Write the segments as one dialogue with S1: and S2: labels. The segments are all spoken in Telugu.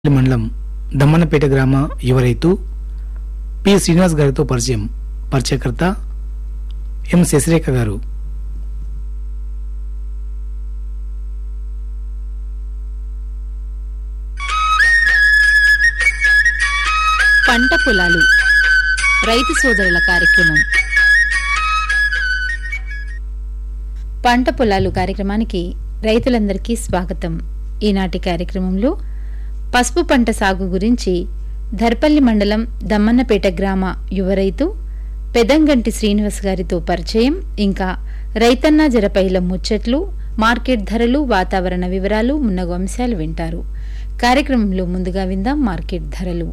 S1: మండలం దమ్మన్నపేట గ్రామ యువ రైతు పి శ్రీనివాస్ గారితో పరిచయం పరిచయకర్త ఎం శశిరేఖ గారు
S2: పంట పొలాలు రైతు సోదరుల కార్యక్రమం పంట పొలాలు కార్యక్రమానికి రైతులందరికీ స్వాగతం ఈనాటి కార్యక్రమంలో పసుపు పంట సాగు గురించి ధర్పల్లి మండలం దమ్మన్నపేట గ్రామ యువ రైతు పెదంగంటి శ్రీనివాస్ గారితో పరిచయం ఇంకా రైతన్న జరపైల ముచ్చట్లు మార్కెట్ ధరలు వాతావరణ వివరాలు మున్నగు అంశాలు వింటారు కార్యక్రమంలో ముందుగా విందాం మార్కెట్ ధరలు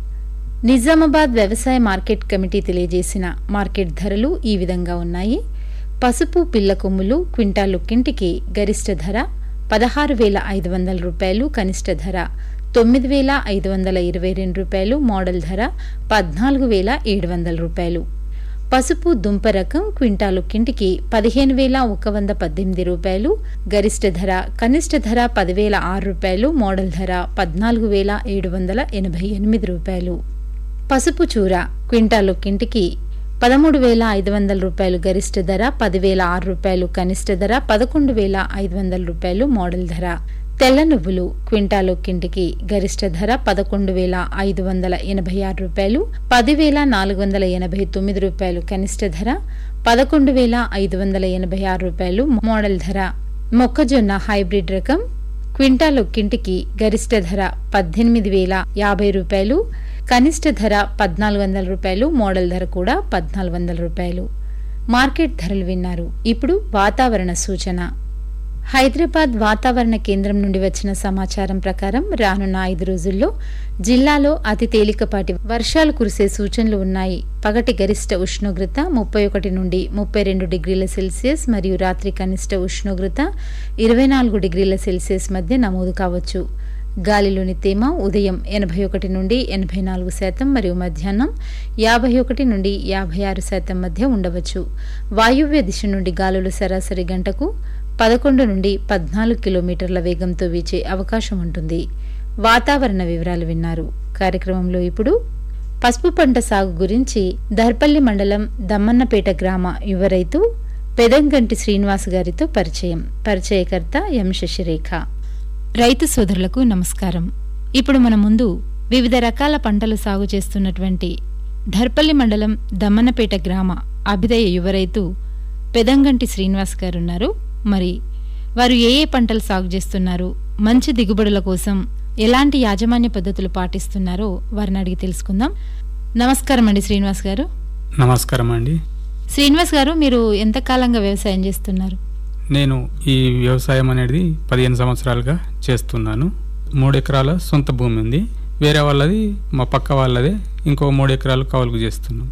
S2: నిజామాబాద్ వ్యవసాయ మార్కెట్ కమిటీ తెలియజేసిన మార్కెట్ ధరలు ఈ విధంగా ఉన్నాయి పసుపు పిల్ల కొమ్ములు క్వింటాలు కింటికి గరిష్ట ధర పదహారు వేల ఐదు వందల రూపాయలు కనిష్ట ధర తొమ్మిది వేల ఐదు వందల ఇరవై రెండు రూపాయలు మోడల్ ధర పద్నాలుగు వేల ఏడు వందల రూపాయలు పసుపు దుంప రకం క్వింటాలు కింటికి పదిహేను వేల ఒక వంద పద్దెనిమిది రూపాయలు గరిష్ట ధర కనిష్ట ధర పదివేల ఆరు రూపాయలు మోడల్ ధర పద్నాలుగు వేల ఏడు వందల ఎనభై ఎనిమిది రూపాయలు పసుపు చూర క్వింటాలు కింటికి పదమూడు వేల ఐదు వందల రూపాయలు గరిష్ట ధర పదివేల ఆరు రూపాయలు కనిష్ట ధర పదకొండు వేల ఐదు వందల రూపాయలు మోడల్ ధర తెల్ల నువ్వులు క్వింటాలు కింటికి గరిష్ట ధర పదకొండు వేల ఐదు వందల ఎనభై ఆరు రూపాయలు పదివేల నాలుగు వందల ఎనభై తొమ్మిది రూపాయలు కనిష్ట ధర పదకొండు వేల ఐదు వందల ఎనభై ఆరు రూపాయలు మోడల్ ధర మొక్కజొన్న హైబ్రిడ్ రకం క్వింటాలు కింటికి గరిష్ట ధర పద్దెనిమిది వేల యాభై రూపాయలు కనిష్ట ధర పద్నాలుగు వందల రూపాయలు మోడల్ ధర కూడా పద్నాలుగు వందల రూపాయలు మార్కెట్ ధరలు విన్నారు ఇప్పుడు వాతావరణ సూచన హైదరాబాద్ వాతావరణ కేంద్రం నుండి వచ్చిన సమాచారం ప్రకారం రానున్న ఐదు రోజుల్లో జిల్లాలో అతి తేలికపాటి వర్షాలు కురిసే సూచనలు ఉన్నాయి పగటి గరిష్ట ఉష్ణోగ్రత ముప్పై ఒకటి నుండి ముప్పై రెండు డిగ్రీల సెల్సియస్ మరియు రాత్రి కనిష్ట ఉష్ణోగ్రత ఇరవై నాలుగు డిగ్రీల సెల్సియస్ మధ్య నమోదు కావచ్చు గాలిలోని తేమ ఉదయం ఎనభై ఒకటి నుండి ఎనభై నాలుగు శాతం మరియు మధ్యాహ్నం యాభై ఒకటి నుండి యాభై ఆరు శాతం మధ్య ఉండవచ్చు వాయువ్య దిశ నుండి గాలులు సరాసరి గంటకు పదకొండు నుండి పద్నాలుగు కిలోమీటర్ల వేగంతో వీచే అవకాశం ఉంటుంది వాతావరణ వివరాలు విన్నారు కార్యక్రమంలో ఇప్పుడు పసుపు పంట సాగు గురించి దర్పల్లి మండలం దమ్మన్నపేట గ్రామ యువ రైతు పెదంగంటి శ్రీనివాస్ గారితో పరిచయం పరిచయకర్త ఎం శశిరేఖ రైతు సోదరులకు నమస్కారం ఇప్పుడు మన ముందు వివిధ రకాల పంటలు సాగు చేస్తున్నటువంటి ధర్పల్లి మండలం దమ్మన్నపేట గ్రామ అభిదయ యువ రైతు పెదంగంటి శ్రీనివాస్ గారు ఉన్నారు మరి వారు ఏ ఏ పంటలు సాగు చేస్తున్నారు మంచి దిగుబడుల కోసం ఎలాంటి యాజమాన్య పద్ధతులు పాటిస్తున్నారో వారిని అడిగి తెలుసుకుందాం నమస్కారం అండి శ్రీనివాస్ గారు
S3: నమస్కారం అండి
S2: శ్రీనివాస్ గారు మీరు ఎంతకాలంగా వ్యవసాయం చేస్తున్నారు
S3: నేను ఈ వ్యవసాయం అనేది పదిహేను సంవత్సరాలుగా చేస్తున్నాను మూడు ఎకరాల సొంత భూమి ఉంది వేరే వాళ్ళది మా పక్క వాళ్ళదే ఇంకో మూడు ఎకరాలు కౌలుకు చేస్తున్నాం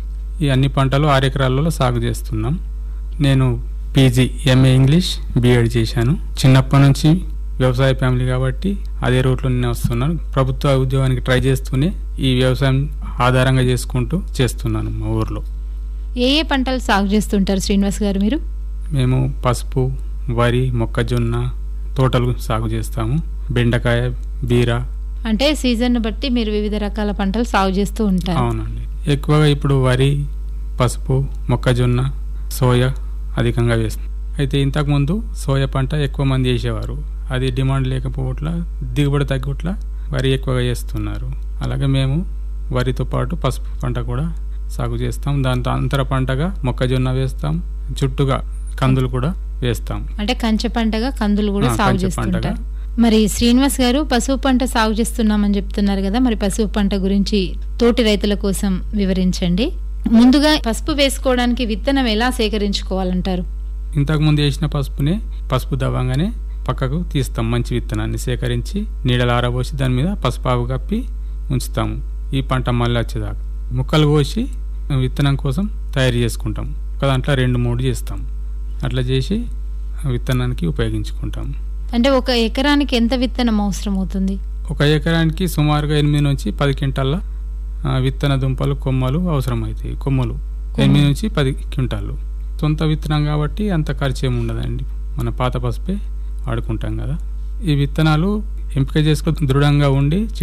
S3: ఈ అన్ని పంటలు ఆరు ఎకరాలలో సాగు చేస్తున్నాం నేను పీజీ ఎంఏ ఇంగ్లీష్ బీఎడ్ చేశాను చిన్నప్పటి నుంచి వ్యవసాయ ఫ్యామిలీ కాబట్టి అదే రూట్లో నేను వస్తున్నాను ప్రభుత్వ ఉద్యోగానికి ట్రై చేస్తూనే ఈ వ్యవసాయం ఆధారంగా చేసుకుంటూ చేస్తున్నాను మా ఊర్లో
S2: ఏ ఏ పంటలు సాగు చేస్తుంటారు శ్రీనివాస్ గారు మీరు
S3: మేము పసుపు వరి మొక్కజొన్న తోటలు సాగు చేస్తాము బెండకాయ బీర
S2: అంటే సీజన్ బట్టి మీరు వివిధ రకాల పంటలు సాగు చేస్తూ ఉంటారు
S3: అవునండి ఎక్కువగా ఇప్పుడు వరి పసుపు మొక్కజొన్న సోయా అధికంగా వేస్తాం అయితే ఇంతకుముందు సోయా పంట ఎక్కువ మంది వేసేవారు అది డిమాండ్ లేకపోవట్ల దిగుబడి తగ్గట్ల వరి ఎక్కువగా వేస్తున్నారు అలాగే మేము వరితో పాటు పసుపు పంట కూడా సాగు చేస్తాం దాంతో అంతర పంటగా మొక్కజొన్న వేస్తాం చుట్టుగా కందులు కూడా వేస్తాం
S2: అంటే కంచె పంటగా కందులు కూడా
S3: ఆ,
S2: సాగు
S3: కంచె
S2: చేస్తుంటారు
S3: పంటగా.
S2: మరి శ్రీనివాస్ గారు పసుపు పంట సాగు చేస్తున్నామని చెప్తున్నారు కదా మరి పసుపు పంట గురించి తోటి రైతుల కోసం వివరించండి ముందుగా పసుపు వేసుకోవడానికి విత్తనం ఎలా సేకరించుకోవాలంటారు
S3: ఇంతకుముందు వేసిన పసుపునే పసుపు దవ్వంగానే పక్కకు తీస్తాం మంచి విత్తనాన్ని సేకరించి నీడలు ఆరబోసి దాని మీద పసుపు ఆవు కప్పి ఉంచుతాము ఈ పంట మళ్ళీ వచ్చేదాకా ముక్కలు కోసి విత్తనం కోసం తయారు చేసుకుంటాం ఒక దాంట్లో రెండు మూడు చేస్తాం అట్లా చేసి విత్తనానికి ఉపయోగించుకుంటాం
S2: అంటే ఒక ఎకరానికి ఎంత విత్తనం అవసరం అవుతుంది
S3: ఒక ఎకరానికి సుమారుగా ఎనిమిది నుంచి పది క్వింటాల ఆ, విత్తన దుంపలు కొమ్మలు అవసరమవుతాయి కొమ్మలు ఎనిమిది నుంచి పది క్వింటాలు సొంత విత్తనం కాబట్టి అంత ఖర్చు ఏమి ఉండదండి మన పాత పసుపే వాడుకుంటాం కదా ఈ విత్తనాలు ఎంపిక చేసుకొని దృఢంగా ఉండి